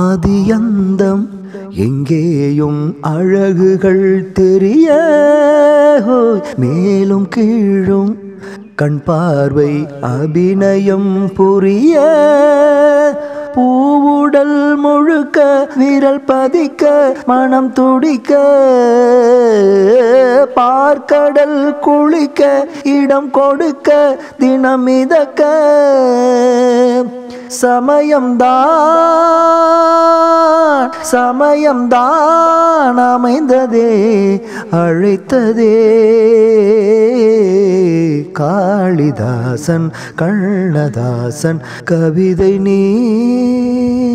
ஆதியந்தம் எங்கேயும் அழகுகள் தெரிய ஹோய், மேலும் கீழும் கண் பார்வை அபிநயம் புரிய பூவுடல் முழுக்க விரல் பதிக்க மனம் துடிக்க பார்க்கடல் குளிக்க இடம் கொடுக்க தினம் மிதக்க சமயம்தான் சமயம்தான் அமைந்ததே அழைத்ததே காளிதாசன் கண்ணதாசன் கவிதை நீ